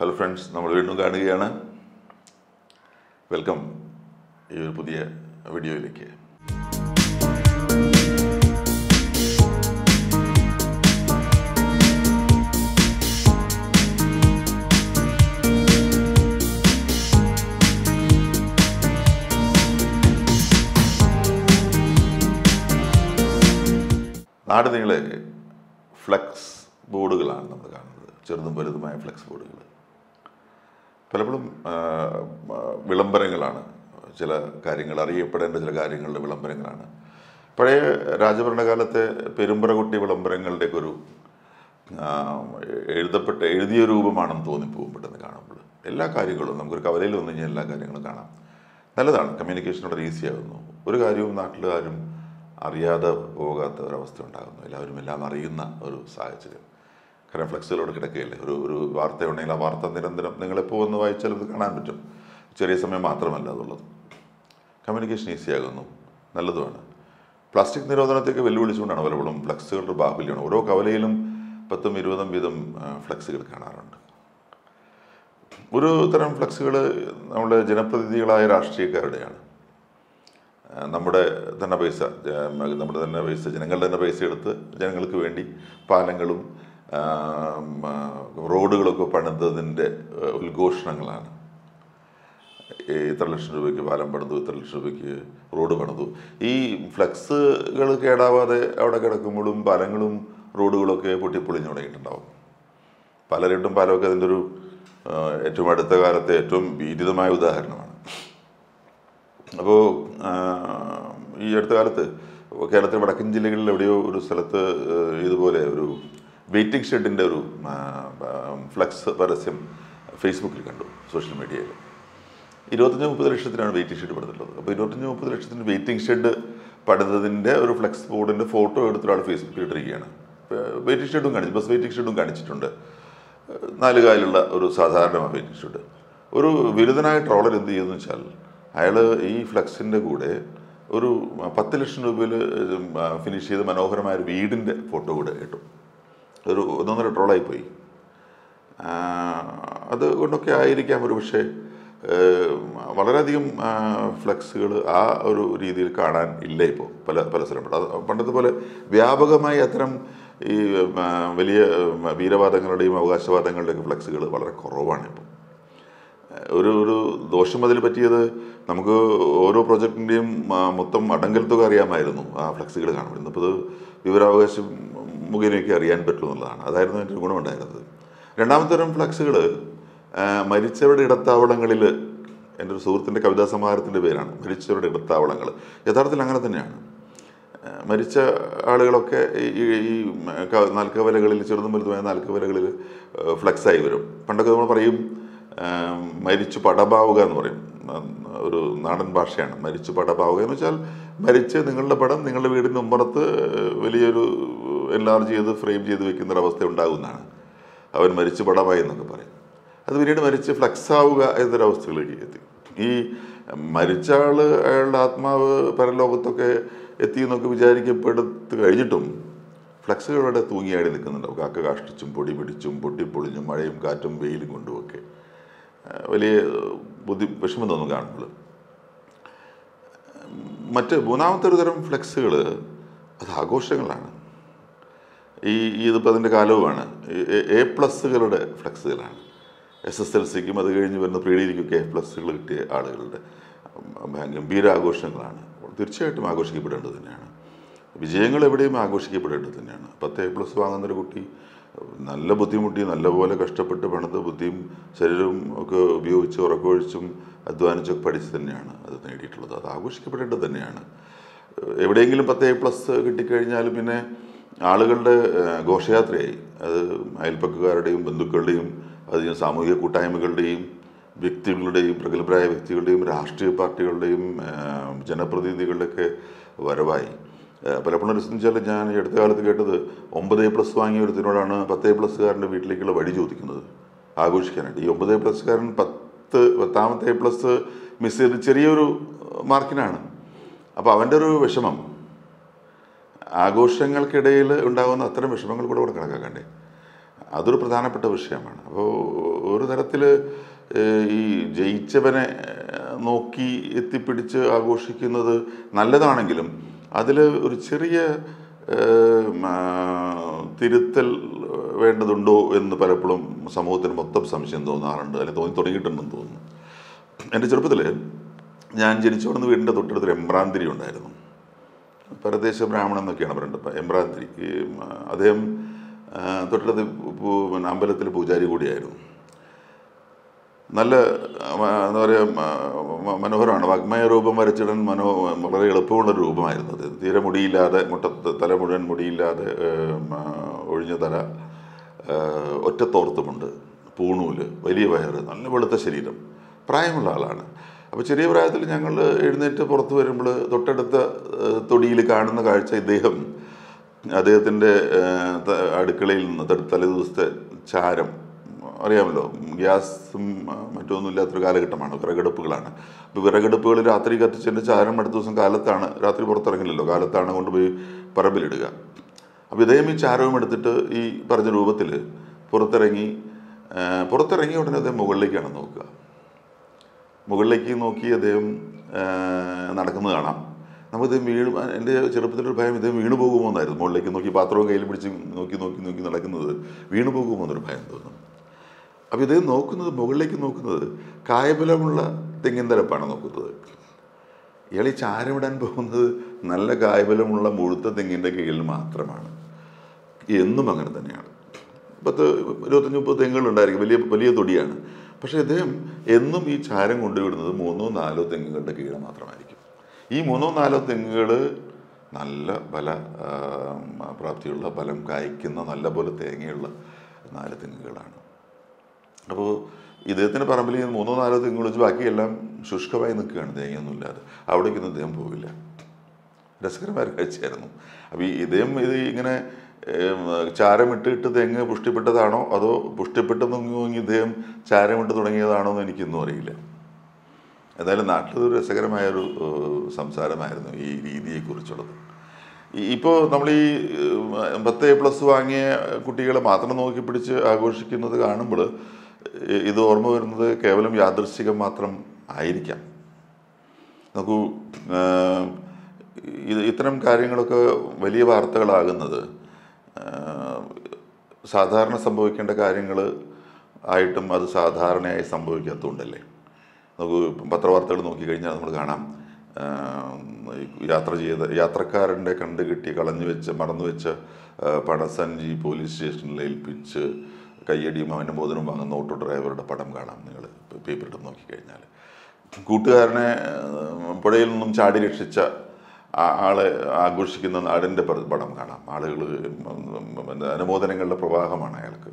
hello friends നമ്മൾ വീണ്ടും കാണുകയാണ് വെൽക്കം ഈ ഒരു പുതിയ വീഡിയോയിലേക്ക് നാട് നീളെ ഫ്ലെക്സ് ബോർഡുകളാണ് നമ്മൾ കാണുന്നത് ചെറുതും വലുതുമായ ഫ്ലെക്സ് ബോർഡുകൾ പലപ്പോഴും ആ, ആ, വിളംബരങ്ങളാണ് ചില കാര്യങ്ങൾ അറിയപ്പെടേണ്ട ചില കാര്യങ്ങളുടെ വിളംബരങ്ങളാണ് പഴയ രാജഭരണകാലത്തെ പെരുമ്പറകുട്ടി വിളംബരങ്ങളുടെയൊക്കെ ഒരു ആ, എഴുതപ്പെട്ട എഴുതിയ രൂപമാണെന്ന് തോന്നിപ്പോകും പെട്ടെന്ന് കാണുമ്പോൾ എല്ലാ കാര്യങ്ങളും നമുക്കൊരു കവലയിൽ വന്നു കഴിഞ്ഞാൽ എല്ലാ കാര്യങ്ങളും കാണാം നല്ലതാണ് കമ്മ്യൂണിക്കേഷൻ വളരെ ഈസി ആകുന്നു ഒരു കാര്യവും നാട്ടിലുകാരും അറിയാതെ പോകാത്ത ഒരവസ്ഥ ഉണ്ടാകുന്നു എല്ലാവരും എല്ലാം അറിയുന്ന ഒരു സാഹചര്യം കാരണം ഫ്ലെക്സുകളോട് കിടക്കുകയല്ലേ ഒരു ഒരു വാർത്ത ഉണ്ടെങ്കിൽ ആ വാർത്ത നിരന്തരം നിങ്ങളെപ്പോൾ വന്ന് വായിച്ചാൽ അത് കാണാൻ പറ്റും ചെറിയ സമയം മാത്രമല്ല അതുള്ളത് കമ്മ്യൂണിക്കേഷൻ ഈസി ആകുന്നു നല്ലതുമാണ് പ്ലാസ്റ്റിക് നിരോധനത്തേക്ക് വെല്ലുവിളിച്ചുകൊണ്ടാണ് പലപ്പോഴും ഫ്ലെക്സുകളുടെ ബാഹുല്യമാണ് ഓരോ കവലയിലും പത്തും ഇരുപതും വീതം ആ, ഫ്ലെക്സുകൾ കാണാറുണ്ട് ഒരു തരം ഫ്ലെക്സുകൾ നമ്മുടെ ജനപ്രതിനിധികളായ രാഷ്ട്രീയക്കാരുടെയാണ് ആ, നമ്മുടെ തന്നെ പൈസ ജ- നമ്മുടെ തന്നെ പൈസ ജനങ്ങളുടെ തന്നെ പൈസ എടുത്ത് ജനങ്ങൾക്ക് വേണ്ടി പാലങ്ങളും ആ, ഉം, ആ, റോഡുകളൊക്കെ പണിതതിൻ്റെ ആ, ഉദ്ഘോഷണങ്ങളാണ് ഈ ഇത്ര ലക്ഷം രൂപയ്ക്ക് പാലം പണിതു ഇത്ര ലക്ഷം രൂപയ്ക്ക് റോഡ് പണിതു ഈ ഫ്ലെക്സുകൾ കേടാവാതെ അവിടെ കിടക്കുമ്പോഴും പാലങ്ങളും റോഡുകളൊക്കെ പൊട്ടിപ്പൊളിഞ്ഞു തുടങ്ങിയിട്ടുണ്ടാവും പലരിട്ടും പാലമൊക്കെ അതിൻ്റെ ഒരു ആ, ഏറ്റവും അടുത്ത കാലത്തെ ഏറ്റവും ഭീതിതമായ ഉദാഹരണമാണ് അപ്പോൾ ഈ അടുത്ത കാലത്ത് കേരളത്തിലെ വടക്കൻ ജില്ലകളിൽ എവിടെയോ ഒരു സ്ഥലത്ത് ആ, ഇതുപോലെ ഒരു വെയിറ്റിംഗ് ഷെഡിൻ്റെ ഒരു ആ, ആ, ഫ്ലക്സ് പരസ്യം ഫേസ്ബുക്കിൽ കണ്ടു സോഷ്യൽ മീഡിയയിൽ ഇരുപത്തഞ്ച് മുപ്പത് ലക്ഷത്തിനാണ് വെയിറ്റിംഗ് ഷെഡ് പണിതിട്ടുള്ളത് അപ്പോൾ ഇരുപത്തഞ്ച് മുപ്പത് ലക്ഷത്തിന് വെയിറ്റിംഗ് ഷെഡ് പണിതതിൻ്റെ ഒരു ഫ്ലെക്സ് ബോർഡിൻ്റെ ഫോട്ടോ എടുത്ത ഒരാൾ ഫേസ്ബുക്കിൽ ഇട്ടിരിക്കുകയാണ് വെയിറ്റിംഗ് ഷെഡും കാണിച്ചു ബസ് വെയിറ്റിംഗ് ഷെഡും കാണിച്ചിട്ടുണ്ട് നാല് കാലുള്ള ഒരു സാധാരണ വെയിറ്റിംഗ് ഷെഡ് ഒരു ബിരുദനായ ട്രോളർ എന്ത് ചെയ്യുമെന്ന് വെച്ചാൽ അയാൾ ഈ ഫ്ലെക്സിൻ്റെ കൂടെ ഒരു പത്ത് ലക്ഷം രൂപയിൽ ഫിനിഷ് ചെയ്ത് മനോഹരമായ ഒരു വീടിൻ്റെ ഫോട്ടോ കൂടെ ഇട്ടു ഒരു ഒന്നൊന്നര ട്രോളായി പോയി ആ, അത് കൊണ്ടൊക്കെ ആയിരിക്കാം ഒരു പക്ഷേ വളരെയധികം ഫ്ലെക്സുകൾ ആ ഒരു രീതിയിൽ കാണാൻ ഇല്ല ഇപ്പോൾ പല പല സ്ഥലങ്ങളും അത് പണ്ടത്തെ പോലെ വ്യാപകമായി അത്തരം ഈ ആ, വലിയ ആ, വീരവാദങ്ങളുടെയും അവകാശവാദങ്ങളുടെയൊക്കെ ഫ്ലെക്സുകൾ വളരെ കുറവാണ് ഇപ്പോൾ ഒരു ഒരു ദോഷം അതിൽ പറ്റിയത് നമുക്ക് ഓരോ പ്രൊജക്ടിൻ്റെയും മൊത്തം അടങ്കൽ തുക അറിയാമായിരുന്നു ആ ഫ്ലെക്സുകൾ കാണുമ്പോൾ ഇന്നിപ്പോൾ ഇത് വിവരാവകാശം മുഖേനയൊക്കെ അറിയാൻ പറ്റും എന്നുള്ളതാണ് അതായിരുന്നു അതിൻ്റെ ഒരു ഗുണമുണ്ടായിരുന്നത് രണ്ടാമത്തെ തരം ഫ്ലെക്സുകൾ മരിച്ചവരുടെ ഇടത്താവളങ്ങളിൽ എൻ്റെ ഒരു സുഹൃത്തിൻ്റെ കവിതാ സമാഹാരത്തിൻ്റെ പേരാണ് മരിച്ചവരുടെ ഇടത്താവളങ്ങൾ യഥാർത്ഥത്തിൽ അങ്ങനെ തന്നെയാണ് ആ, മരിച്ച ആളുകളൊക്കെ ഈ- ഈ ഈ ക- നാൽക്കവലകളിൽ ചെറുതും വലുതുമായ നാൽക്കവലകളിൽ ഫ്ലെക്സായി വരും പണ്ടൊക്കെ നമ്മൾ പറയും ആ, മരിച്ചു പടപാവുക എന്ന് പറയും ആ, ഒരു നാടൻ ഭാഷയാണ് മരിച്ചു പടപാവുക എന്ന് വെച്ചാൽ മരിച്ച് നിങ്ങളുടെ പടം നിങ്ങളുടെ വീടിന് മുമ്പറത്ത് വലിയൊരു എൻലാർജ് ചെയ്ത് ഫ്രെയിം ചെയ്ത് വെക്കുന്ന ഒരു അവസ്ഥ ഉണ്ടാകുന്നതാണ് അവൻ മരിച്ചു പടമായി എന്നൊക്കെ പറയും അത് പിന്നീട് മരിച്ച് ഫ്ലക്സ് ആവുക എന്നൊരവസ്ഥയിലേക്ക് എത്തി ഈ മരിച്ച ആള് അയാളുടെ ആത്മാവ് പരലോകത്തൊക്കെ എത്തി എന്നൊക്കെ വിചാരിക്കപ്പെടുത്ത് കഴിഞ്ഞിട്ടും ഫ്ലക്സുകൾ ഇവിടെ തൂങ്ങിയാടി നിൽക്കുന്നുണ്ടാവും കാക്ക കാഷ്ടിച്ചും പൊടി പിടിച്ചും പൊട്ടിപ്പൊളിഞ്ഞും മഴയും കാറ്റും വെയിലും കൊണ്ടുമൊക്കെ ആ, വലിയ ബുദ്ധി വിഷമം തോന്നും കാണുമ്പോൾ മറ്റ് മൂന്നാമത്തെ ഒരു തരം ഫ്ലെക്സുകൾ അത് ആഘോഷങ്ങളാണ് ഈ ഈ ഇതിപ്പോൾ അതിൻ്റെ കാലവുമാണ് ഈ എ പ്ലസ്സുകളുടെ ഫ്ലെക്സുകളാണ് എസ് എസ് എൽ സിക്കും അത് കഴിഞ്ഞ് വരുന്ന പ്രീ ഡിഗ്രിക്കൊക്കെ എ പ്ലസ്സുകൾ കിട്ടിയ ആളുകളുടെ ഉം, ഗംഭീര ആഘോഷങ്ങളാണ് തീർച്ചയായിട്ടും ആഘോഷിക്കപ്പെടേണ്ടത് തന്നെയാണ് വിജയങ്ങൾ എവിടെയും ആഘോഷിക്കപ്പെടേണ്ടത് തന്നെയാണ് പത്ത് എ പ്ലസ് വാങ്ങുന്നൊരു കുട്ടി നല്ല ബുദ്ധിമുട്ടി നല്ലപോലെ കഷ്ടപ്പെട്ട് പണിത് ബുദ്ധിയും ശരീരവും ഒക്കെ ഉപയോഗിച്ച് ഉറക്കമൊഴിച്ചും അധ്വാനിച്ചൊക്കെ പഠിച്ച് തന്നെയാണ് അത് നേടിയിട്ടുള്ളത് അത് ആഘോഷിക്കപ്പെടേണ്ടത് തന്നെയാണ് എവിടെയെങ്കിലും പത്ത് എ പ്ലസ് കിട്ടിക്കഴിഞ്ഞാൽ പിന്നെ ആളുകളുടെ ഏഹ്, ഘോഷയാത്രയായി അത് അയൽപ്പക്കക്കാരുടെയും ബന്ധുക്കളുടെയും അത് സാമൂഹിക കൂട്ടായ്മകളുടെയും വ്യക്തികളുടെയും പ്രഗത്ഭരായ വ്യക്തികളുടെയും രാഷ്ട്രീയ പാർട്ടികളുടെയും ഏഹ്, ജനപ്രതിനിധികളുടെയൊക്കെ വരവായി ഏഹ്, പലപ്പോഴും വെച്ചാൽ ഞാൻ ഈ അടുത്ത കാലത്ത് കേട്ടത് ഒമ്പത് എ പ്ലസ് വാങ്ങിയ ഒരുത്തിനോടാണ് പത്ത് എ പ്ലസ്സുകാരൻ്റെ വീട്ടിലേക്കുള്ള വഴി ചോദിക്കുന്നത് ആഘോഷിക്കാനായിട്ട് ഈ ഒമ്പത് എ പ്ലസ്സുകാരൻ പത്ത് പത്താമത്തെ എ പ്ലസ് മിസ് ചെയ്ത് ചെറിയൊരു മാർക്കിനാണ് അപ്പോൾ അവൻ്റെ ഒരു വിഷമം ആഘോഷങ്ങൾക്കിടയിൽ ഉണ്ടാകുന്ന അത്തരം വിഷമങ്ങൾ കൂടെ ഇവിടെ കണക്കാക്കണ്ടേ അതൊരു പ്രധാനപ്പെട്ട വിഷയമാണ് അപ്പോൾ ഒരു തരത്തിൽ ഈ ജയിച്ചവനെ ഏഹ്, നോക്കി എത്തിപ്പിടിച്ച് ആഘോഷിക്കുന്നത് നല്ലതാണെങ്കിലും അതിൽ ഒരു ചെറിയ ഏഹ്, മ, തിരുത്തൽ വേണ്ടതുണ്ടോ എന്ന് പലപ്പോഴും സമൂഹത്തിന് മൊത്തം സംശയം തോന്നാറുണ്ട് അല്ലെങ്കിൽ തോന്നി തുടങ്ങിയിട്ടുണ്ടെന്ന് തോന്നുന്നു എൻ്റെ ചെറുപ്പത്തിൽ ഞാൻ ജനിച്ചു വളർന്ന വീടിൻ്റെ തൊട്ടടുത്തൊരു എമ്പ്രാന്തിരി ഉണ്ടായിരുന്നു പരദേശ ബ്രാഹ്മണൻ എന്നൊക്കെയാണ് പറയുന്നത് എമ്പ്രാന്തിരി ഈ മ, അദ്ദേഹം ആ, തൊട്ടടുത്ത് പൂ- പിന്നെ അമ്പലത്തിൽ പൂജാരി കൂടിയായിരുന്നു നല്ല ആ, എന്താ പറയുക മ- മനോഹരമാണ് വാഗ്മയ രൂപം വരച്ചിടാൻ മനോ വളരെ എളുപ്പമുള്ള രൂപമായിരുന്നു അത് തീരെ മുടിയില്ലാതെ മുട്ട തല മുഴുവൻ മുടിയില്ലാതെ ഏം, ആ, ഒഴിഞ്ഞ തല ആ, ഒറ്റത്തോർത്തുമുണ്ട് പൂണൂല് വലിയ വയറ് നല്ല വെളുത്ത ശരീരം പ്രായമുള്ള ആളാണ് അപ്പോൾ ചെറിയ പ്രായത്തിൽ ഞങ്ങൾ എഴുന്നേറ്റ് പുറത്ത് വരുമ്പോൾ തൊട്ടടുത്ത തൊടിയിൽ കാണുന്ന കാഴ്ച ഇദ്ദേഹം അദ്ദേഹത്തിൻ്റെ അടുക്കളയിൽ നിന്ന് ത- തലേദിവസത്തെ ചാരം അറിയാമല്ലോ ഗ്യാസും ആ, മറ്റൊന്നും ഇല്ലാത്തൊരു കാലഘട്ടമാണ് വിറകടുപ്പുകളാണ് അപ്പോൾ വിറകടുപ്പുകൾ രാത്രി കത്തിച്ചതിൻ്റെ ചാരം അടുത്ത ദിവസം കാലത്താണ് രാത്രി പുറത്തിറങ്ങില്ലല്ലോ കാലത്താണ് കൊണ്ടുപോയി പറമ്പിലിടുക അപ്പോൾ ഇദ്ദേഹം ഈ ചാരവും എടുത്തിട്ട് ഈ പറഞ്ഞ രൂപത്തിൽ പുറത്തിറങ്ങി ആ, പുറത്തിറങ്ങിയ ഉടനെ അദ്ദേഹം മുകളിലേക്കാണ് നോക്കുക മുകളിലേക്ക് നോക്കി അദ്ദേഹം ആ, നടക്കുന്നത് കാണാം നമുക്ക് ഇദ്ദേഹം വീണ് എൻ്റെ ചെറുപ്പത്തിലൊരു ഭയം ഇദ്ദേഹം വീണു പോകുമോ എന്നായിരുന്നു മുകളിലേക്ക് നോക്കി പാത്രവും കയ്യിൽ പിടിച്ച് നോക്കി നോക്കി നോക്കി നടക്കുന്നത് വീണു പോകുമോ എന്നൊരു ഭയം തോന്നും അപ്പോൾ ഇദ്ദേഹം നോക്കുന്നത് മുകളിലേക്ക് നോക്കുന്നത് കായബലമുള്ള തെങ്ങിൻ തലപ്പാണ് നോക്കുന്നത് ഇയാൾ ഈ ചാരമിടാൻ പോകുന്നത് നല്ല കായബലമുള്ള മുഴുത്ത തെങ്ങിൻ്റെ കീഴിൽ മാത്രമാണ് എന്നും അങ്ങനെ തന്നെയാണ് പത്ത് ഇരുപത്തഞ്ച് മുപ്പത് തെങ്ങുകളുണ്ടായിരിക്കും വലിയ വലിയ തൊടിയാണ് പക്ഷേ ഇദ്ദേഹം എന്നും ഈ ചാരം കൊണ്ടുവിടുന്നത് മൂന്നോ നാലോ തെങ്ങുകളുടെ കീഴിൽ മാത്രമായിരിക്കും ഈ മൂന്നോ നാലോ തെങ്ങുകൾ നല്ല ബല ആ, പ്രാപ്തിയുള്ള ബലം കായ്ക്കുന്ന നല്ല പോലെ തേങ്ങയുള്ള നാല് തെങ്ങുകളാണ് അപ്പോൾ ഇദ്ദേഹത്തിൻ്റെ പറമ്പിൽ ഈ മൂന്നോ നാലോ തെങ്ങുകൾ വെച്ച് ബാക്കിയെല്ലാം ശുഷ്കമായി നിൽക്കുകയാണ് തേങ്ങയൊന്നുമില്ലാതെ അവിടേക്കൊന്നും ഇദ്ദേഹം പോവില്ല രസകരമായ ഒരു കാഴ്ചയായിരുന്നു അപ്പോൾ ഈ ഇദ്ദേഹം ഇത് ഇങ്ങനെ ഏം, ചാരമിട്ടിട്ട് തെങ്ങ് പുഷ്ടിപ്പെട്ടതാണോ അതോ പുഷ്ടിപ്പെട്ട് നോങ്ങി ഇദ്ദേഹം ചാരമിട്ട് തുടങ്ങിയതാണോ എന്ന് എനിക്കൊന്നും അറിയില്ല എന്തായാലും നാട്ടിലൊരു രസകരമായൊരു ഏഹ്, സംസാരമായിരുന്നു ഈ രീതിയെക്കുറിച്ചുള്ളത് ഈ- ഇപ്പോൾ നമ്മൾ ഈ ഏഹ്, പത്ത് എ പ്ലസ് വാങ്ങിയ കുട്ടികളെ മാത്രം നോക്കി പിടിച്ച് ആഘോഷിക്കുന്നത് കാണുമ്പോൾ ഏഹ്, ഇത് ഓർമ്മ വരുന്നത് കേവലം യാദൃശ്ചികം മാത്രം ആയിരിക്കാം നോക്കൂ ആഹ്, ഇത് ഇത്തരം കാര്യങ്ങളൊക്കെ വലിയ വാർത്തകളാകുന്നത് ആഹ്, സാധാരണ സംഭവിക്കേണ്ട കാര്യങ്ങൾ ആയിട്ടും അത് സാധാരണയായി സംഭവിക്കാത്തതുകൊണ്ടല്ലേ നമുക്ക് പത്രവാർത്തകൾ നോക്കിക്കഴിഞ്ഞാൽ നമ്മൾ കാണാം ആഹ്, ഈ യാത്ര ചെയ്ത യാത്രക്കാരൻ്റെ കണ്ട് കിട്ടി കളഞ്ഞു വെച്ച് മറന്നു വെച്ച ആഹ്, പണസഞ്ചി പോലീസ് സ്റ്റേഷനിൽ ഏൽപ്പിച്ച് കയ്യടിയും അവൻ്റെ മോതിരം വാങ്ങുന്ന ഓട്ടോ ഡ്രൈവറുടെ പടം കാണാം നിങ്ങൾ പേപ്പറിട്ട് നോക്കിക്കഴിഞ്ഞാൽ കൂട്ടുകാരനെ ആഹ്, പുഴയിൽ നിന്നും ചാടി രക്ഷിച്ച ആ- ആളെ ആഘോഷിക്കുന്ന നാടിൻ്റെ പട- പടം കാണാം ആളുകൾ അനുമോദനങ്ങളുടെ പ്രവാഹമാണ് അയാൾക്ക്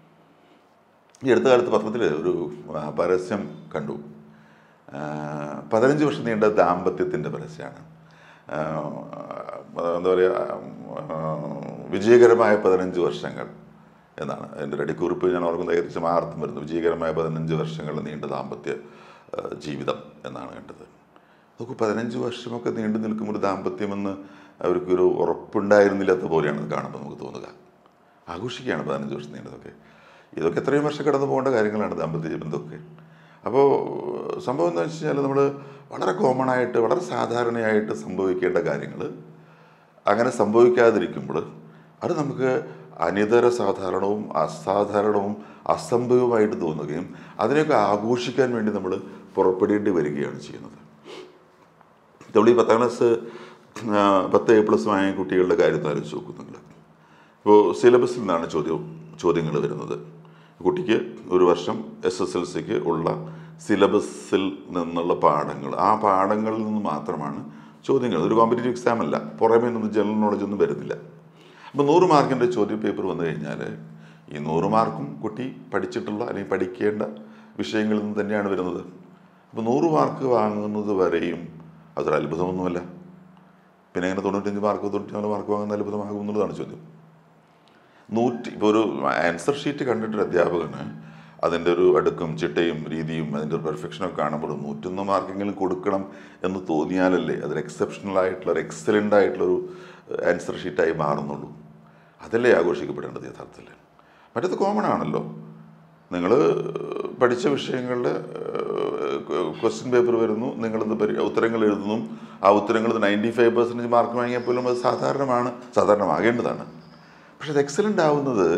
ഈ അടുത്ത കാലത്ത് പത്രത്തിൽ ഒരു ആ, പരസ്യം കണ്ടു ആ, പതിനഞ്ച് വർഷം നീണ്ട ദാമ്പത്യത്തിൻ്റെ പരസ്യമാണ് ആ, എന്താ പറയുക ആ, വിജയകരമായ പതിനഞ്ച് വർഷങ്ങൾ എന്നാണ് എൻ്റെ ഒരു അടിക്കുറിപ്പ് ഞാൻ ഓർക്കുന്നത് ഏകദേശം ആ അർത്ഥം വരുന്നു വിജയകരമായ പതിനഞ്ച് വർഷങ്ങൾ നീണ്ട ദാമ്പത്യ ആ, ജീവിതം എന്നാണ് കണ്ടത് നോക്കൂ പതിനഞ്ച് വർഷമൊക്കെ നീണ്ടു നിൽക്കുമ്പോൾ ഒരു ദാമ്പത്യമെന്ന് അവർക്കൊരു ഉറപ്പുണ്ടായിരുന്നില്ലാത്ത പോലെയാണ് ഇത് കാണുമ്പോൾ നമുക്ക് തോന്നുക ആഘോഷിക്കുകയാണ് പതിനഞ്ച് വർഷം നീണ്ടതൊക്കെ ഇതൊക്കെ എത്രയും വർഷം കടന്നു പോകേണ്ട കാര്യങ്ങളാണ് ദാമ്പത്യ ബന്ധമൊക്കെ അപ്പോൾ സംഭവം എന്താ വെച്ച് കഴിഞ്ഞാൽ നമ്മൾ വളരെ കോമൺ ആയിട്ട് വളരെ സാധാരണയായിട്ട് സംഭവിക്കേണ്ട കാര്യങ്ങൾ അങ്ങനെ സംഭവിക്കാതിരിക്കുമ്പോൾ അത് നമുക്ക് അനിതര സാധാരണവും അസാധാരണവും അസംഭവമായിട്ട് തോന്നുകയും അതിനെയൊക്കെ ആഘോഷിക്കാൻ വേണ്ടി നമ്മൾ പുറപ്പെടേണ്ടി വരികയാണ് ചെയ്യുന്നത് നമ്മൾ ഈ പത്താം ക്ലാസ് ആ, പത്ത് എ പ്ലസ് വാങ്ങിയ കുട്ടികളുടെ കാര്യത്തിൽ ആലോചിച്ച് നോക്കും നിങ്ങൾ ഇപ്പോൾ സിലബസിൽ നിന്നാണ് ചോദ്യം ചോദ്യങ്ങൾ വരുന്നത് കുട്ടിക്ക് ഒരു വർഷം എസ് എസ് എൽ സിക്ക് ഉള്ള സിലബസിൽ നിന്നുള്ള പാഠങ്ങൾ ആ പാഠങ്ങളിൽ നിന്ന് മാത്രമാണ് ചോദ്യങ്ങൾ ഒരു കോമ്പറ്റേറ്റീവ് എക്സാം അല്ല പുറമേ നിന്ന് ജനറൽ നോളജ് ഒന്നും വരുന്നില്ല അപ്പോൾ നൂറ് മാർക്കിൻ്റെ ചോദ്യ പേപ്പർ വന്നു കഴിഞ്ഞാൽ ഈ നൂറ് മാർക്കും കുട്ടി പഠിച്ചിട്ടുള്ള അല്ലെങ്കിൽ പഠിക്കേണ്ട വിഷയങ്ങളിൽ നിന്ന് തന്നെയാണ് വരുന്നത് അപ്പോൾ നൂറ് മാർക്ക് വാങ്ങുന്നത് വരെയും അതൊരു അത്ഭുതമൊന്നുമല്ല പിന്നെ എങ്ങനെ തൊണ്ണൂറ്റഞ്ച് മാർക്ക് തൊണ്ണൂറ്റിനാല് മാർക്ക് വാങ്ങുന്ന അത്ഭുതമാകും എന്നുള്ളതാണ് ചോദ്യം നൂറ്റി ഇപ്പോൾ ഒരു ആൻസർ ഷീറ്റ് കണ്ടിട്ടൊരു അധ്യാപകന് അതിൻ്റെ ഒരു അടുക്കും ചിട്ടയും രീതിയും അതിൻ്റെ ഒരു പെർഫെക്ഷനൊക്കെ കാണുമ്പോൾ നൂറ്റൊന്ന് മാർക്കെങ്കിലും കൊടുക്കണം എന്ന് തോന്നിയാലല്ലേ അതൊരു എക്സെപ്ഷണൽ ആയിട്ടുള്ള ഒരു എക്സലൻ്റ് ആയിട്ടുള്ളൊരു ആൻസർ ഷീറ്റായി മാറുന്നുള്ളൂ അതല്ലേ ആഘോഷിക്കപ്പെടേണ്ടത് യഥാർത്ഥത്തിൽ മറ്റത് കോമൺ ആണല്ലോ നിങ്ങൾ പഠിച്ച വിഷയങ്ങളുടെ ക്വസ്റ്റ്യൻ പേപ്പർ വരുന്നു നിങ്ങളത് പരി ഉത്തരങ്ങൾ എഴുതുന്നു ആ ഉത്തരങ്ങൾ നയൻറ്റി ഫൈവ് പെർസെൻറ്റേജ് മാർക്ക് വാങ്ങിയാൽ പോലും അത് സാധാരണമാണ് സാധാരണമാകേണ്ടതാണ് പക്ഷെ അത് എക്സലൻ്റ് ആവുന്നത്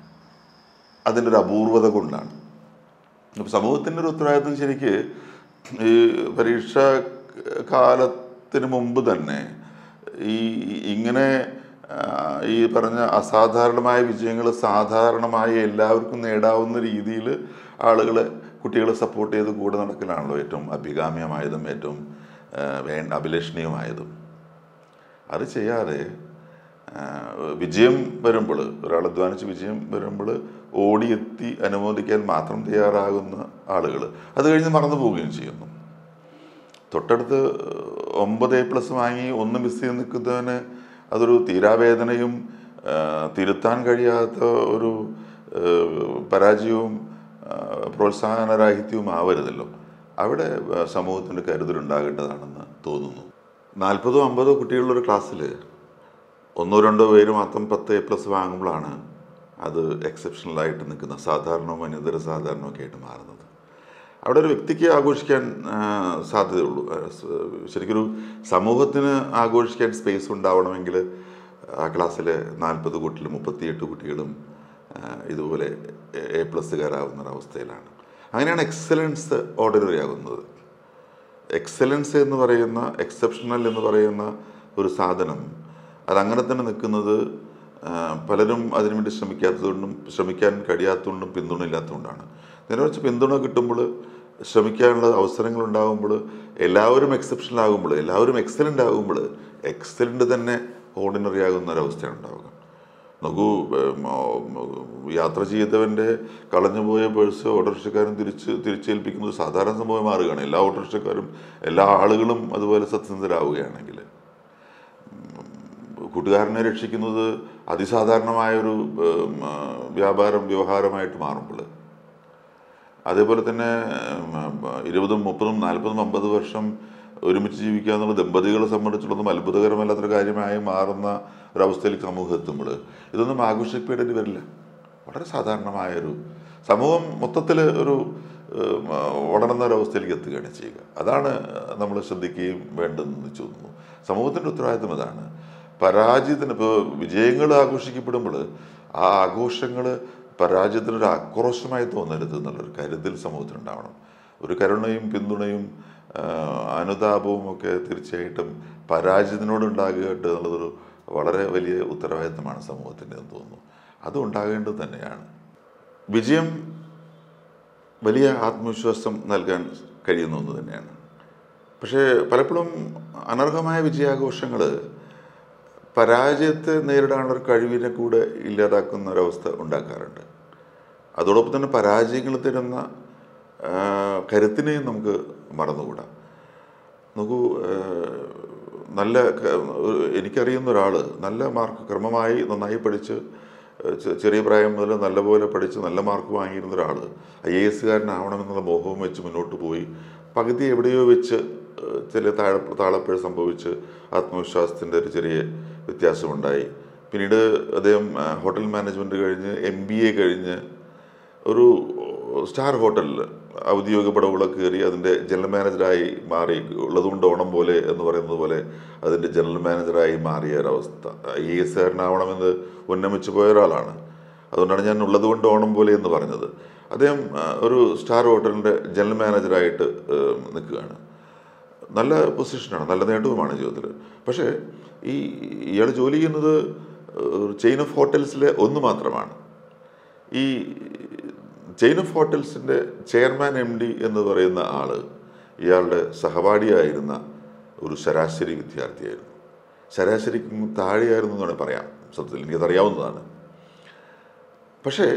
അതിൻ്റെ ഒരു അപൂർവത കൊണ്ടാണ് ഇപ്പം സമൂഹത്തിൻ്റെ ഒരു ഉത്തരവാദിത്വം ശരിക്ക് ഈ പരീക്ഷാ കാലത്തിന് മുമ്പ് തന്നെ ഈ ഇങ്ങനെ ആ, ഈ പറഞ്ഞ അസാധാരണമായ വിജയങ്ങൾ സാധാരണമായി എല്ലാവർക്കും നേടാവുന്ന രീതിയിൽ ആളുകളെ കുട്ടികളെ സപ്പോർട്ട് ചെയ്ത് കൂടെ നടക്കലാണല്ലോ ഏറ്റവും അഭികാമ്യമായതും ഏറ്റവും ആ, വേ അഭിലഷണീയമായതും അത് ചെയ്യാതെ ആ, വിജയം വരുമ്പോൾ ഒരാൾ അധ്വാനിച്ച് വിജയം വരുമ്പോൾ ഓടിയെത്തി അനുമോദിക്കാൻ മാത്രം തയ്യാറാകുന്ന ആളുകൾ അത് കഴിഞ്ഞ് മറന്നു പോവുകയും ചെയ്യുന്നു തൊട്ടടുത്ത് ഒമ്പത് എ പ്ലസ് വാങ്ങി ഒന്ന് മിസ് ചെയ്ത് നിൽക്കുന്നവന് അതൊരു തീരാവേദനയും ആ, തിരുത്താൻ കഴിയാത്ത ഒരു ആ, പരാജയവും ആ, പ്രോത്സാഹനരാഹിത്യവും ആവരുതല്ലോ അവിടെ ആ, സമൂഹത്തിൻ്റെ കരുതലുണ്ടാകേണ്ടതാണെന്ന് തോന്നുന്നു നാൽപ്പതോ അമ്പതോ കുട്ടികളുള്ള ഒരു ക്ലാസ്സിൽ ഒന്നോ രണ്ടോ പേര് മാത്രം പത്ത് എ പ്ലസ് വാങ്ങുമ്പോഴാണ് അത് എക്സെപ്ഷണലായിട്ട് നിൽക്കുന്ന സാധാരണവും അനിതര സാധാരണവും ഒക്കെ ആയിട്ട് മാറുന്നത് അവിടെ ഒരു വ്യക്തിക്ക് ആഘോഷിക്കാൻ ആ, സാധ്യതയുള്ളൂ ആ, സ് ശരിക്കൊരു സമൂഹത്തിന് ആഘോഷിക്കാൻ സ്പേസ് ഉണ്ടാവണമെങ്കിൽ ആ ക്ലാസ്സിലെ നാൽപ്പത് കുട്ടികളും മുപ്പത്തിയെട്ട് കുട്ടികളും ആ, ഇതുപോലെ എ പ്ലസ്സുകാരാവുന്ന ഒരവസ്ഥയിലാണ് അങ്ങനെയാണ് എക്സലൻസ് ഓർഡിനറി ആകുന്നത് എക്സലൻസ് എന്ന് പറയുന്ന എക്സെപ്ഷണൽ എന്ന് പറയുന്ന ഒരു സാധനം അതങ്ങനെ തന്നെ നിൽക്കുന്നത് ആ, പലരും അതിനുവേണ്ടി ശ്രമിക്കാത്തതുകൊണ്ടും ശ്രമിക്കാൻ കഴിയാത്തതുകൊണ്ടും പിന്തുണ ഇല്ലാത്തതുകൊണ്ടാണ് നേരെ വെച്ച് പിന്തുണ കിട്ടുമ്പോൾ ശ്രമിക്കാനുള്ള അവസരങ്ങൾ ഉണ്ടാകുമ്പോൾ എല്ലാവരും എക്സെപ്ഷണൽ ആകുമ്പോൾ എല്ലാവരും എക്സലൻ്റ് ആകുമ്പോൾ എക്സലൻ്റ് തന്നെ ഓർഡിനറി ആകുന്ന ഒരവസ്ഥയാണ് ഉണ്ടാവുക നോക്കൂ ഉം, ഉം, യാത്ര ചെയ്തവൻ്റെ കളഞ്ഞുപോയ പേഴ്സ് ഓട്ടോറിക്ഷക്കാരൻ തിരിച്ച് തിരിച്ചേൽപ്പിക്കുന്നത് സാധാരണ സംഭവം മാറുകയാണ് എല്ലാ ഓട്ടോറിക്ഷക്കാരും എല്ലാ ആളുകളും അതുപോലെ സത്യസന്ധരാവുകയാണെങ്കിൽ കൂട്ടുകാരനെ രക്ഷിക്കുന്നത് അതിസാധാരണമായൊരു ഉം, ആ, വ്യാപാരം വ്യവഹാരമായിട്ട് മാറുമ്പോൾ അതേപോലെ തന്നെ ഉം, ഇരുപതും മുപ്പതും നാൽപ്പതും അമ്പത് വർഷം ഒരുമിച്ച് ജീവിക്കുക എന്നുള്ള ദമ്പതികളെ സംബന്ധിച്ചുള്ളതും അത്ഭുതകരമല്ലാത്തൊരു കാര്യമായി മാറുന്ന ഒരവസ്ഥയിലേക്ക് സമൂഹം എത്തുമ്പോൾ ഇതൊന്നും ആഘോഷിക്കപ്പെടേണ്ടി വരില്ല വളരെ സാധാരണമായൊരു സമൂഹം മൊത്തത്തിൽ ഒരു ഉം, വളർന്ന ഒരവസ്ഥയിലേക്ക് എത്തുകയാണ് ചെയ്യുക അതാണ് നമ്മൾ ശ്രദ്ധിക്കുകയും വേണ്ടതെന്ന് തോന്നുന്നു സമൂഹത്തിൻ്റെ ഉത്തരവാദിത്വം അതാണ് പരാജയത്തിന് ഇപ്പോൾ വിജയങ്ങൾ ആഘോഷിക്കപ്പെടുമ്പോൾ ആ ആഘോഷങ്ങൾ പരാജയത്തിനൊരു ആക്രോശമായി തോന്നരുത് എന്നുള്ളൊരു കരുതൽ സമൂഹത്തിനുണ്ടാവണം ഒരു കരുണയും പിന്തുണയും ആ, അനുതാപവും ഒക്കെ തീർച്ചയായിട്ടും പരാജയത്തിനോട് ഉണ്ടാകുക എന്നുള്ളതൊരു വളരെ വലിയ ഉത്തരവാദിത്തമാണ് സമൂഹത്തിൻ്റെ എന്ന് തോന്നുന്നു അത് ഉണ്ടാകേണ്ടത് തന്നെയാണ് വിജയം വലിയ ആത്മവിശ്വാസം നൽകാൻ കഴിയുന്ന ഒന്ന് തന്നെയാണ് പക്ഷേ പലപ്പോഴും അനർഹമായ വിജയാഘോഷങ്ങൾ പരാജയത്തെ നേരിടാനുള്ള ഒരു കഴിവിനെ കൂടെ ഇല്ലാതാക്കുന്ന ഒരവസ്ഥ ഉണ്ടാക്കാറുണ്ട് അതോടൊപ്പം തന്നെ പരാജയങ്ങൾ തരുന്ന ആ, കരുത്തിനെയും നമുക്ക് മറന്നുകൂടാ നോക്കൂ ആ, നല്ല ക- ഒരു- എനിക്കറിയുന്ന ഒരാൾ നല്ല മാർക്ക് ക്രമമായി നന്നായി പഠിച്ച് ചെ- ചെറിയ പ്രായം മുതൽ നല്ലപോലെ പഠിച്ച് നല്ല മാർക്ക് വാങ്ങിയിരുന്ന ഒരാൾ ഐ എ എസ്സുകാരനാവണമെന്നുള്ള മോഹവും വെച്ച് മുന്നോട്ട് പോയി പകുതി എവിടെയോ വെച്ച് ഏഹ്, ചില താഴ താളപ്പിഴ സംഭവിച്ച് ആത്മവിശ്വാസത്തിൻ്റെ ഒരു ചെറിയ വ്യത്യാസമുണ്ടായി പിന്നീട് അദ്ദേഹം ആ, ഹോട്ടൽ മാനേജ്മെൻറ്റ് കഴിഞ്ഞ് എം ബി എ കഴിഞ്ഞ് ഒരു സ്റ്റാർ ഹോട്ടലിൽ ഔദ്യോഗിക പടവുകളൊക്കെ കയറി അതിൻ്റെ ജനറൽ മാനേജറായി മാറി ഉള്ളതുകൊണ്ട് ഓണം പോലെ എന്ന് പറയുന്നത് പോലെ അതിൻ്റെ ജനറൽ മാനേജറായി മാറിയ ഒരവസ്ഥ ഐ എസ് കാരനാവണമെന്ന് ഉന്നമിച്ചു പോയ ഒരാളാണ് അതുകൊണ്ടാണ് ഞാൻ ഉള്ളതുകൊണ്ട് ഓണം പോലെ എന്ന് പറഞ്ഞത് അദ്ദേഹം ആ, ഒരു സ്റ്റാർ ഹോട്ടലിൻ്റെ ജനറൽ മാനേജറായിട്ട് ഏഹ്, നിൽക്കുകയാണ് നല്ല പൊസിഷനാണ് നല്ല നേട്ടവുമാണ് ജീവിതത്തിൽ പക്ഷേ ഈ ഇയാൾ ജോലി ചെയ്യുന്നത് ചെയിൻ ഓഫ് ഹോട്ടൽസിലെ ഒന്ന് മാത്രമാണ് ഈ ചെയിൻ ഓഫ് ഹോട്ടൽസിൻ്റെ ചെയർമാൻ എം ഡി എന്ന് പറയുന്ന ആൾ ഇയാളുടെ സഹപാഠിയായിരുന്ന ഒരു ശരാശരി വിദ്യാർത്ഥിയായിരുന്നു ശരാശരിക്കും താഴെയായിരുന്നു എന്ന് വേണമെങ്കിൽ പറയാം സത്യത്തിൽ എനിക്കതറിയാവുന്നതാണ് പക്ഷേ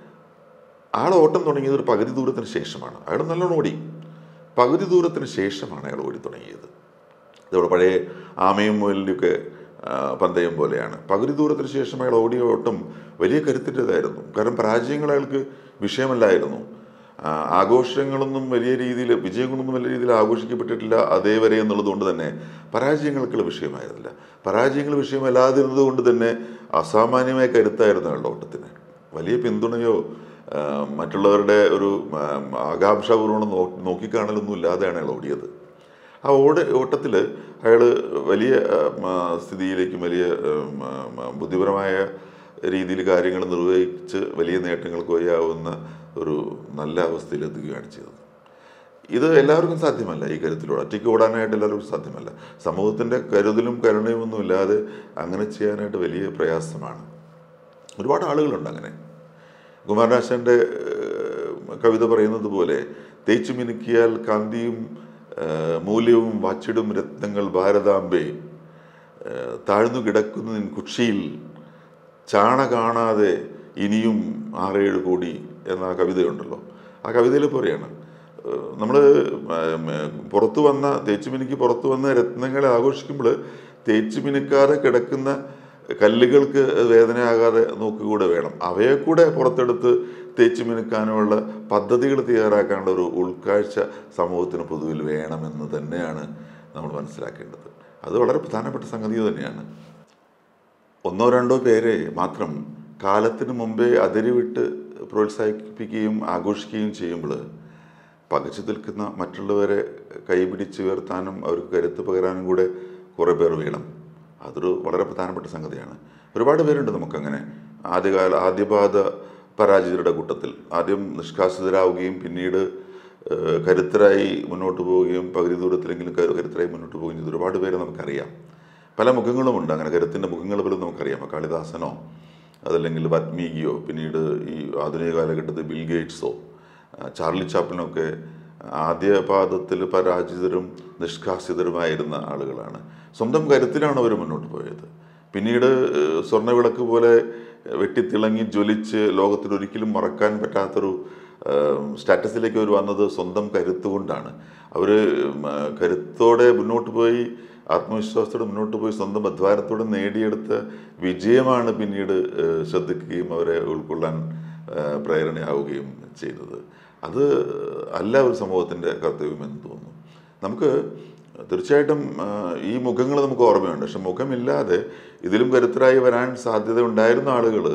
ആൾ ഓട്ടം തുടങ്ങിയത് ഒരു പകുതി ദൂരത്തിന് ശേഷമാണ് അയാൾ നല്ലോണം ഓടി പകുതി ദൂരത്തിന് ശേഷമാണ് അയാൾ ഓടി തുടങ്ങിയത് ഇതോടെ പഴയ ആമയും മുയലിൻ്റെയൊക്കെ പന്തയം പോലെയാണ് പകുതി ദൂരത്തിന് ശേഷം അയാൾ ഓടിയ ഓട്ടം വലിയ കരുത്തിൻ്റെതായിരുന്നു കാരണം പരാജയങ്ങൾ അയാൾക്ക് വിഷയമല്ലായിരുന്നു ആ, ആഘോഷങ്ങളൊന്നും വലിയ രീതിയിൽ വിജയങ്ങളൊന്നും വലിയ രീതിയിൽ ആഘോഷിക്കപ്പെട്ടിട്ടില്ല അതേവരെ എന്നുള്ളത് കൊണ്ട് തന്നെ പരാജയങ്ങൾക്കുള്ള വിഷയമായിരുന്നില്ല പരാജയങ്ങൾ വിഷയമല്ലാതിരുന്നത് കൊണ്ട് തന്നെ അസാമാന്യമായ കരുത്തായിരുന്നു അയാളുടെ ഓട്ടത്തിന് വലിയ പിന്തുണയോ ആ, മറ്റുള്ളവരുടെ ഒരു ആ, ആകാംക്ഷാപൂർവ്വം നോ നോക്കിക്കാണലൊന്നും ഇല്ലാതെയാണ് അയാൾ ഓടിയത് ആ ഓട് ഓട്ടത്തിൽ അയാൾ വലിയ ആ, മ, സ്ഥിതിയിലേക്കും വലിയ ആ, മ, മ, ബുദ്ധിപരമായ രീതിയിൽ കാര്യങ്ങൾ നിർവഹിച്ച് വലിയ നേട്ടങ്ങൾ കൊയ്യാവുന്ന ഒരു നല്ല അവസ്ഥയിലെത്തുകയാണ് ചെയ്തത് ഇത് എല്ലാവർക്കും സാധ്യമല്ല ഈ കരുത്തിലൂടെ ഒറ്റയ്ക്ക് ഓടാനായിട്ട് എല്ലാവർക്കും സാധ്യമല്ല സമൂഹത്തിൻ്റെ കരുതലും കരുണയും ഒന്നും ഇല്ലാതെ അങ്ങനെ ചെയ്യാനായിട്ട് വലിയ പ്രയാസമാണ് ഒരുപാട് ആളുകളുണ്ട് അങ്ങനെ കുമാരനാശാൻ്റെ ഏഹ്, കവിത പറയുന്നത് പോലെ തേച്ചു മിനുക്കിയാൽ കാന്തിയും ഏഹ്, മൂല്യവും വാച്ചിടും രത്നങ്ങൾ ഭാരതാംബെ ഏഹ്, താഴ്ന്നു കിടക്കുന്ന നിൻ കുക്ഷിയിൽ ചാണ കാണാതെ ഇനിയും ആറേഴ് കോടി എന്ന കവിതയുണ്ടല്ലോ ആ കവിതയിൽ പറയാണ് നമ്മൾ പുറത്തു വന്ന തേച്ചു മിനുക്കി പുറത്തു വന്ന രത്നങ്ങളെ ആഘോഷിക്കുമ്പോൾ തേച്ചു മിനുക്കാതെ കിടക്കുന്ന കല്ലുകൾക്ക് വേദനയാകാതെ നോക്കുകൂടെ വേണം അവയെ കൂടെ പുറത്തെടുത്ത് തേച്ചു മിനുക്കാനുള്ള പദ്ധതികൾ തയ്യാറാക്കാനുള്ള ഒരു ഉൾക്കാഴ്ച സമൂഹത്തിന് പൊതുവിൽ വേണമെന്ന് തന്നെയാണ് നമ്മൾ മനസ്സിലാക്കേണ്ടത് അത് വളരെ പ്രധാനപ്പെട്ട സംഗതി തന്നെയാണ് ഒന്നോ രണ്ടോ പേരെ മാത്രം കാലത്തിന് മുമ്പേ അതിരുവിട്ട് പ്രോത്സാഹിപ്പിക്കുകയും ആഘോഷിക്കുകയും ചെയ്യുമ്പോൾ പകച്ചു നിൽക്കുന്ന മറ്റുള്ളവരെ കൈപിടിച്ച് ഉയർത്താനും അവർക്ക് കരുത്ത് പകരാനും കൂടെ കുറേ പേർ വേണം അതൊരു വളരെ പ്രധാനപ്പെട്ട സംഗതിയാണ് ഒരുപാട് പേരുണ്ട് നമുക്കങ്ങനെ ആദ്യകാല ആദ്യപാദ പരാജിതരുടെ കൂട്ടത്തിൽ ആദ്യം നിഷ്കാസിതരാവുകയും പിന്നീട് ഏഹ്, കരുത്തരായി മുന്നോട്ട് പോവുകയും പകുതി ദൂരത്തിലെങ്കിലും കരു- കരുത്തരായി മുന്നോട്ട് പോവുകയും ചെയ്ത ഒരുപാട് പേര് നമുക്കറിയാം പല മുഖങ്ങളുമുണ്ട് അങ്ങനെ കരുത്തിൻ്റെ മുഖങ്ങൾ പോലും നമുക്കറിയാം കാളിദാസനോ അതല്ലെങ്കിൽ വാത്മീകിയോ പിന്നീട് ഈ ആധുനിക കാലഘട്ടത്തിൽ ബിൽ ഗേറ്റ്സോ ആ, ചാർലി ചാപ്പിനൊക്കെ ആദ്യ പാദത്തിൽ പരാജിതരും നിഷ്കാസിതരുമായിരുന്ന ആളുകളാണ് സ്വന്തം കരുത്തിലാണ് അവർ മുന്നോട്ട് പോയത് പിന്നീട് ഏഹ്, സ്വർണ്ണവിളക്ക് പോലെ വെട്ടിത്തിളങ്ങി ജ്വലിച്ച് ലോകത്തിൽ ഒരിക്കലും മറക്കാൻ പറ്റാത്തൊരു ഏഹ്, സ്റ്റാറ്റസിലേക്ക് അവർ വന്നത് സ്വന്തം കരുത്തുകൊണ്ടാണ് അവർ കരുത്തോടെ മുന്നോട്ട് പോയി ആത്മവിശ്വാസത്തോടെ മുന്നോട്ട് പോയി സ്വന്തം അധ്വാനത്തോടെ നേടിയെടുത്ത വിജയമാണ് പിന്നീട് ഏഹ്, ശ്രദ്ധിക്കുകയും അവരെ ഉൾക്കൊള്ളാൻ ഏഹ്, പ്രേരണയാവുകയും ചെയ്തത് അത് അല്ല ഒരു സമൂഹത്തിൻ്റെ കർത്തവ്യമെന്ന് തോന്നുന്നു നമുക്ക് തീർച്ചയായിട്ടും ആ, ഈ മുഖങ്ങൾ നമുക്ക് ഓർമ്മയുണ്ട് പക്ഷെ മുഖമില്ലാതെ ഇതിലും കരുത്തരായി വരാൻ സാധ്യത ഉണ്ടായിരുന്ന ആളുകൾ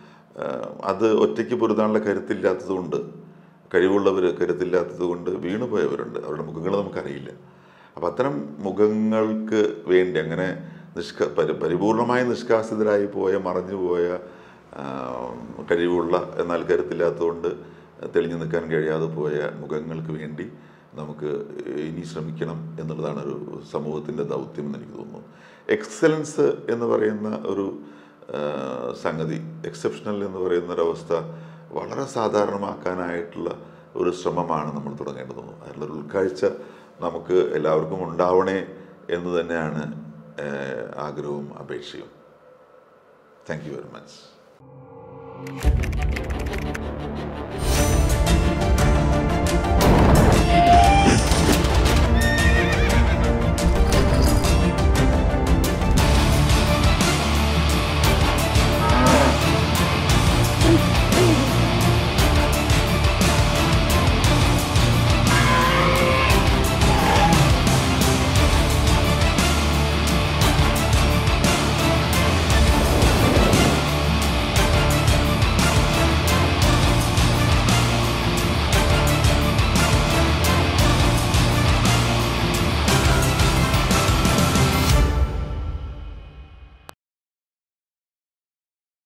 അത് ഒറ്റയ്ക്ക് പൊരുതാനുള്ള കരുത്തില്ലാത്തതുകൊണ്ട് കഴിവുള്ളവർ കരുത്തില്ലാത്തത് കൊണ്ട് വീണുപോയവരുണ്ട് അവരുടെ മുഖങ്ങൾ നമുക്കറിയില്ല അപ്പം അത്തരം മുഖങ്ങൾക്ക് വേണ്ടി അങ്ങനെ നിഷ്ക പരി പരിപൂർണമായി നിഷ്കാസിതരായി പോയ മറഞ്ഞു പോയ ആ, കഴിവുള്ള എന്നാൽ കരുത്തില്ലാത്തതുകൊണ്ട് തെളിഞ്ഞു നിൽക്കാൻ കഴിയാതെ പോയ മുഖങ്ങൾക്ക് വേണ്ടി നമുക്ക് ഇനി ശ്രമിക്കണം എന്നുള്ളതാണ് ഒരു സമൂഹത്തിൻ്റെ ദൗത്യം എന്ന് എനിക്ക് തോന്നുന്നു എക്സലൻസ് എന്ന് പറയുന്ന ഒരു ആ, സംഗതി എക്സെപ്ഷണൽ എന്ന് പറയുന്ന ഒരവസ്ഥ വളരെ സാധാരണമാക്കാനായിട്ടുള്ള ഒരു ശ്രമമാണ് നമ്മൾ തുടങ്ങേണ്ടത് അതിനുള്ള ഒരു ഉൾക്കാഴ്ച നമുക്ക് എല്ലാവർക്കും ഉണ്ടാവണേ എന്ന് തന്നെയാണ് ആ, ആഗ്രഹവും അപേക്ഷയും താങ്ക് യു വെരി മച്ച്